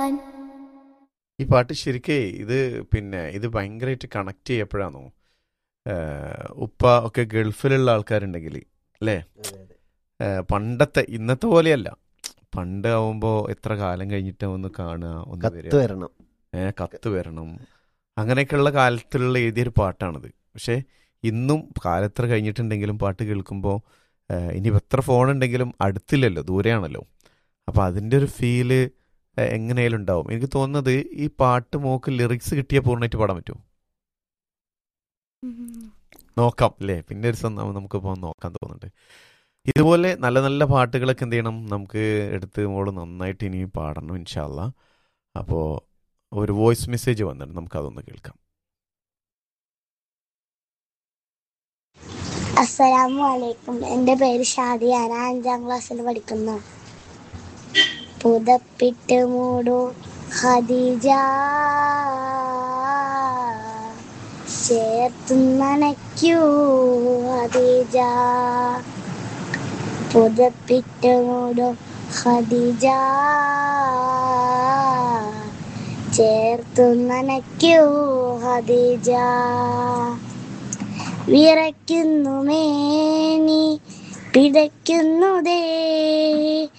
ഞാൻ ഈ പാട്ട് ശരിക്കേ ഇത് പിന്നെ ഇത് ഭയങ്കരമായിട്ട് കണക്ട് ചെയ്യപ്പോഴാണോ ഉപ്പ ഒക്കെ ഗൾഫിലുള്ള ആൾക്കാരുണ്ടെങ്കിൽ അല്ലേ ഏഹ് പണ്ടത്തെ ഇന്നത്തെ പോലെയല്ല പണ്ട് ആവുമ്പോൾ എത്ര കാലം കഴിഞ്ഞിട്ട് ഒന്ന് കാണുക ഒന്ന് കത്ത് വരിക വരണം ഏഹ് കത്ത് വരണം അങ്ങനെയൊക്കെയുള്ള കാലത്തിലുള്ള എഴുതിയൊരു പാട്ടാണിത് പക്ഷേ ഇന്നും കാലത്ര കഴിഞ്ഞിട്ടുണ്ടെങ്കിലും പാട്ട് കേൾക്കുമ്പോൾ ഇനിയിപ്പോൾ എത്ര ഫോൺ ഉണ്ടെങ്കിലും അടുത്തില്ലല്ലോ ദൂരെയാണല്ലോ അപ്പോൾ അതിൻ്റെ ഒരു ഫീല് എങ്ങനെയായാലും ഉണ്ടാവും എനിക്ക് തോന്നുന്നത് ഈ പാട്ട് മോക്ക് ലിറിക്സ് കിട്ടിയാൽ പൂർണ്ണമായിട്ട് പാടാൻ പറ്റുമോ നോക്കാം അല്ലേ പിന്നെ ഒരു ദിവസം നമുക്ക് പോകാൻ നോക്കാൻ തോന്നുന്നുണ്ട് ഇതുപോലെ നല്ല നല്ല പാട്ടുകളൊക്കെ എന്ത് ചെയ്യണം നമുക്ക് എടുത്ത് മോള് നന്നായിട്ട് ഇനി പാടണം ഇൻഷാല്ല അപ്പോൾ ഒരു വോയിസ് മെസ്സേജ് വന്നിട്ട് നമുക്ക് അതൊന്ന് കേൾക്കാം അസ്സലാമു അലൈക്കും എൻ്റെ പേര് ഷാദിയ ഞാൻ അഞ്ചാം ക്ലാസ്സിൽ പഠിക്കുന്നു പുതപ്പിട്ട് മൂടു ഖദീജ ചേർത്തു നനയ്ക്കൂ ഖദീജ പുതപ്പിട്ട് മൂടു ഖദീജ ചേർത്തു നനയ്ക്കൂ ഖദീജ വിറയ്ക്കുന്നു മേനി പിടയ്ക്കുന്നു ദേ